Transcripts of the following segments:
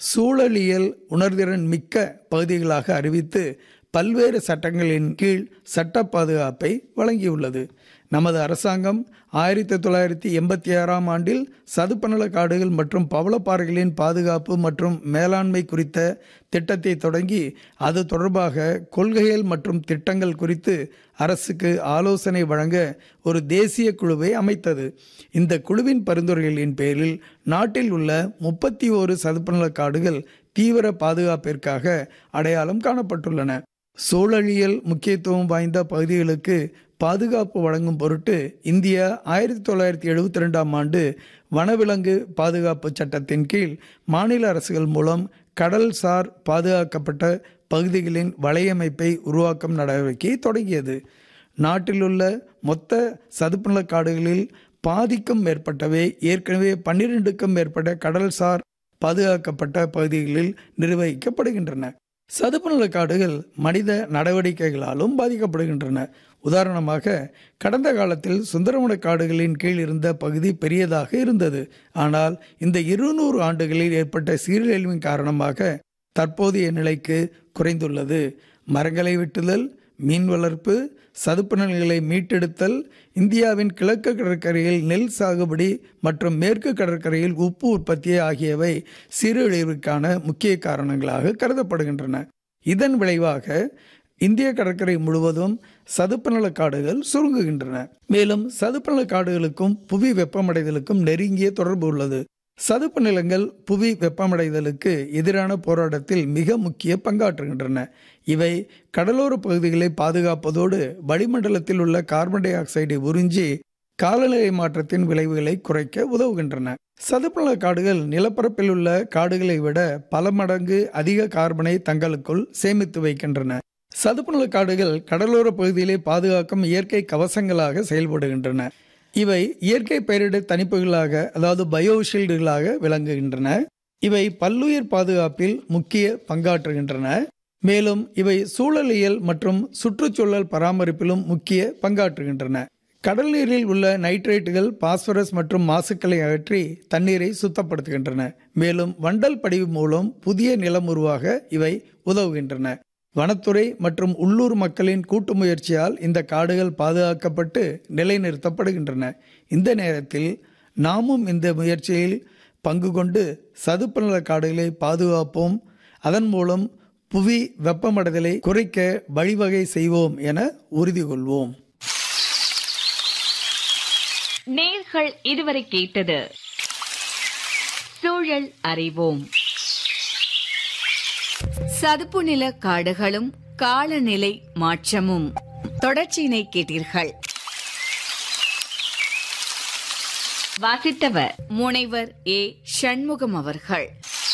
சூழலியல் உணர்திறன் மிக்க பகுதிகளாக அறிவித்து பல்வேறு சட்டங்களின் கீழ் சட்ட பாதுகாப்பை வழங்கியுள்ளது நமது அரசாங்கம் ஆயிரத்தி தொள்ளாயிரத்தி எண்பத்தி ஆறாம் ஆண்டில் சதுப்புநில காடுகள் மற்றும் பவளப்பாறைகளின் பாதுகாப்பு மற்றும் மேலாண்மை குறித்த திட்டத்தை தொடங்கி அது தொடர்பாக கொள்கைகள் மற்றும் திட்டங்கள் குறித்து அரசுக்கு ஆலோசனை வழங்க ஒரு தேசிய குழுவை அமைத்தது இந்த குழுவின் பரிந்துரைகளின் பேரில் நாட்டில் உள்ள முப்பத்தி ஓரு சதுப்புநில காடுகள் தீவிர பாதுகாப்பிற்காக அடையாளம் காணப்பட்டுள்ளன சூழலியல் முக்கியத்துவம் வாய்ந்த பகுதிகளுக்கு பாதுகாப்பு வழங்கும் பொருட்டு இந்தியா ஆயிரத்தி தொள்ளாயிரத்தி எழுபத்தி ரெண்டாம் ஆண்டு வனவிலங்கு பாதுகாப்பு சட்டத்தின் கீழ் மாநில அரசுகள் மூலம் கடல்சார் பாதுகாக்கப்பட்ட பகுதிகளின் வலையமைப்பை உருவாக்கும் நடவடிக்கையை தொடங்கியது நாட்டிலுள்ள மொத்த சதுப்புநில காடுகளில் பாதிக்கும் மேற்பட்டவை ஏற்கனவே பன்னிரெண்டுக்கும் மேற்பட்ட கடல்சார் பாதுகாக்கப்பட்ட பகுதிகளில் நிர்வகிக்கப்படுகின்றன சதுப்புநில காடுகள் மனித நடவடிக்கைகளாலும் பாதிக்கப்படுகின்றன உதாரணமாக கடந்த காலத்தில் சுந்தரவன காடுகளின் கீழ் இருந்த பகுதி பெரியதாக இருந்தது ஆனால் இந்த இருநூறு ஆண்டுகளில் ஏற்பட்ட சீரழிவின் காரணமாக தற்போதைய நிலைக்கு குறைந்துள்ளது மரங்களை வெட்டுதல் மீன் வளர்ப்பு சதுப்பு நிலங்களை மீட்டெடுத்தல் இந்தியாவின் கிழக்கு கடற்கரையில் நெல் சாகுபடி மற்றும் மேற்கு கடற்கரையில் உப்பு உற்பத்தி ஆகியவை சீரழிவிற்கான முக்கிய காரணங்களாக கருதப்படுகின்றன இதன் விளைவாக இந்திய கடற்கரை முழுவதும் சதுப்பு நில காடுகள் சுருங்குகின்றன மேலும் சதுப்பு நில காடுகளுக்கும் புவி வெப்பமடைதலுக்கும் நெருங்கிய தொடர்பு உள்ளது சதுப்பு நிலங்கள் புவி வெப்பமடைதலுக்கு எதிரான போராட்டத்தில் மிக முக்கிய பங்காற்றுகின்றன இவை கடலோர பகுதிகளை பாதுகாப்பதோடு வளிமண்டலத்தில் உள்ள கார்பன் டை ஆக்சைடை உறிஞ்சி காலநிலை மாற்றத்தின் விளைவுகளை குறைக்க உதவுகின்றன சதுப்புநில காடுகள் நிலப்பரப்பில் உள்ள காடுகளை விட பல மடங்கு அதிக கார்பனை தங்களுக்குள் சேமித்து வைக்கின்றன சதுப்புநில காடுகள் கடலோர பகுதியிலே பாதுகாக்கும் இயற்கை கவசங்களாக செயல்படுகின்றன இவை இயற்கை பெயரிடர் தணிப்புகளாக அதாவது பயோஷீல்டுகளாக விளங்குகின்றன இவை பல்லுயிர் பாதுகாப்பில் முக்கிய பங்காற்றுகின்றன மேலும் இவை சூழலியல் மற்றும் சுற்றுச்சூழல் பராமரிப்பிலும் முக்கிய பங்காற்றுகின்றன கடல் நீரில் உள்ள நைட்ரேட்டுகள் பாஸ்பரஸ் மற்றும் மாசுக்களை அகற்றி தண்ணீரை சுத்தப்படுத்துகின்றன மேலும் வண்டல் படிவு மூலம் புதிய நிலம் உருவாக இவை உதவுகின்றன வனத்துறை மற்றும் உள்ளூர் மக்களின் கூட்டு முயற்சியால் இந்த காடுகள் பாதுகாக்கப்பட்டு நிலைநிறுத்தப்படுகின்றன இந்த நேரத்தில் நாமும் இந்த முயற்சியில் பங்கு கொண்டு சதுப்பு நில காடுகளை பாதுகாப்போம் அதன் மூலம் புவி வெப்பமடைதலை குறைக்க வழிவகை செய்வோம் என உறுதி கொள்வோம் நேர்கள் இதுவரை கேட்டது சூழல் அறிவோம் சதுப்பு நில காடுகளும் காலநிலை மாற்றமும் தொடர்ச்சியினை கேட்டீர்கள் வாசித்தவர் முனைவர் ஏ சண்முகம் அவர்கள்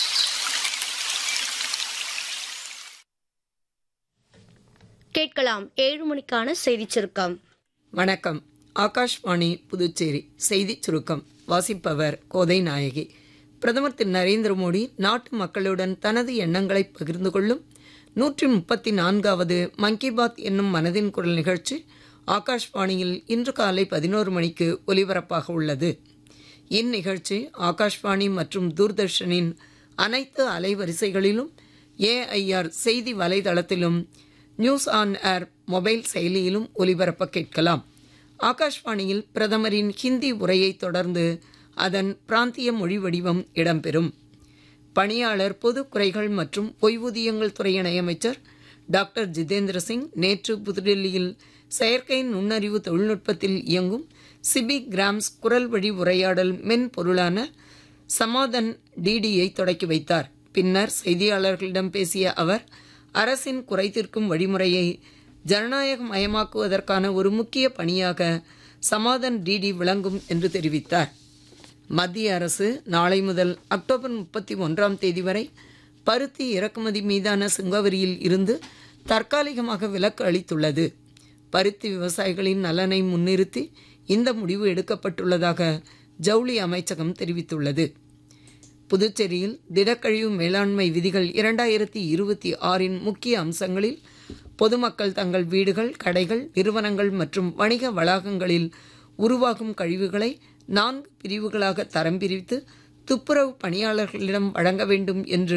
கேட்கலாம் ஏழு மணிக்கான செய்திச் சுருக்கம் வணக்கம் ஆகாஷ்வாணி புதுச்சேரி செய்திச் சுருக்கம் வாசிப்பவர் கோதை நாயகி பிரதமர் திரு நரேந்திர மோடி நாட்டு மக்களுடன் தனது எண்ணங்களை பகிர்ந்து கொள்ளும் நூற்றி முப்பத்தி நான்காவது மன் கி பாத் என்னும் மனதின் குரல் நிகழ்ச்சி ஆகாஷ்வாணியில் இன்று காலை பதினோரு மணிக்கு ஒலிபரப்பாக உள்ளது இந்நிகழ்ச்சி ஆகாஷ்வாணி மற்றும் தூர்தர்ஷனின் அனைத்து அலைவரிசைகளிலும் ஏஐஆர் செய்தி வலைதளத்திலும் நியூஸ் ஆன் ஏர் மொபைல் செயலியிலும் ஒலிபரப்ப கேட்கலாம் ஆகாஷ்வாணியில் பிரதமரின் ஹிந்தி உரையை தொடர்ந்து அதன் பிராந்திய மொழி வடிவம் இடம்பெறும் பணியாளர் பொது குறைகள் மற்றும் ஓய்வூதியங்கள் துறை இணையமைச்சர் டாக்டர் ஜிதேந்திர சிங் நேற்று புதுடெல்லியில் செயற்கை நுண்ணறிவு தொழில்நுட்பத்தில் இயங்கும் சிபி கிராம்ஸ் குரல் வழி உரையாடல் மென்பொருளான சமாதன் டிடியை தொடக்கி வைத்தார் பின்னர் செய்தியாளர்களிடம் பேசிய அவர் அரசின் குறை தீர்க்கும் வழிமுறையை ஜனநாயக மயமாக்குவதற்கான ஒரு முக்கிய பணியாக சமாதன் டிடி விளங்கும் என்று தெரிவித்தார் மத்திய அரசு நாளை முதல் அக்டோபர் முப்பத்தி ஒன்றாம் தேதி வரை பருத்தி இறக்குமதி மீதான சுங்கவரியில் இருந்து தற்காலிகமாக விலக்கு அளித்துள்ளது பருத்தி விவசாயிகளின் நலனை முன்னிறுத்தி இந்த முடிவு எடுக்கப்பட்டுள்ளதாக ஜவுளி அமைச்சகம் தெரிவித்துள்ளது புதுச்சேரியில் திடக்கழிவு மேலாண்மை விதிகள் இரண்டாயிரத்தி இருபத்தி ஆறின் முக்கிய அம்சங்களில் பொதுமக்கள் தங்கள் வீடுகள் கடைகள் நிறுவனங்கள் மற்றும் வணிக வளாகங்களில் உருவாகும் கழிவுகளை நான்கு பிரிவுகளாக தரம் பிரித்து துப்புரவு பணியாளர்களிடம் வழங்க வேண்டும் என்று